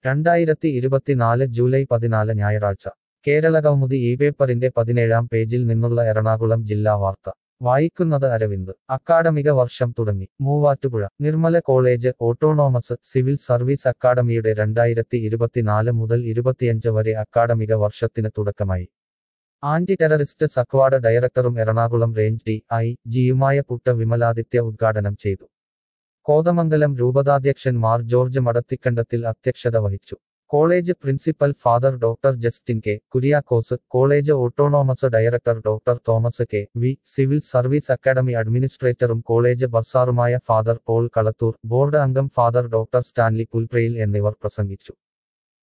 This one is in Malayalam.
രണ്ടായിരത്തി ഇരുപത്തിനാല് ജൂലൈ പതിനാല് ഞായറാഴ്ച കേരള കൗമുദി ഈ പേപ്പറിന്റെ പതിനേഴാം പേജിൽ നിന്നുള്ള എറണാകുളം ജില്ലാ വാർത്ത വായിക്കുന്നത് അരവിന്ദ് അക്കാഡമിക വർഷം തുടങ്ങി Muvattupuzha Nirmala college autonomous civil service അക്കാഡമിയുടെ രണ്ടായിരത്തി ഇരുപത്തിനാല് മുതൽ ഇരുപത്തിയഞ്ച് വരെ അക്കാഡമിക വർഷത്തിന് തുടക്കമായി ആന്റി ടെററിസ്റ്റ് സക്വാഡ് ഡയറക്ടറും എറണാകുളം റേഞ്ച് ഡി ഐ ജിയുമായ പുട്ട വിമലാദിത്യ ഉദ്ഘാടനം ചെയ്തു കോതമംഗലം രൂപതാധ്യക്ഷൻ മാർ ജോർജ് മടത്തിക്കണ്ടത്തിൽ അധ്യക്ഷത വഹിച്ചു college principal father doctor Justin K Kuriakose college autonomous director doctor Thomas K V civil service academy അഡ്മിനിസ്ട്രേറ്ററും കോളേജ് ബർസാറുമായ ഫാദർ പോൾ കളത്തൂർ ബോർഡ് അംഗം ഫാദർ ഡോക്ടർ സ്റ്റാൻലി പുൽപ്രയിൽ എന്നിവർ പ്രസംഗിച്ചു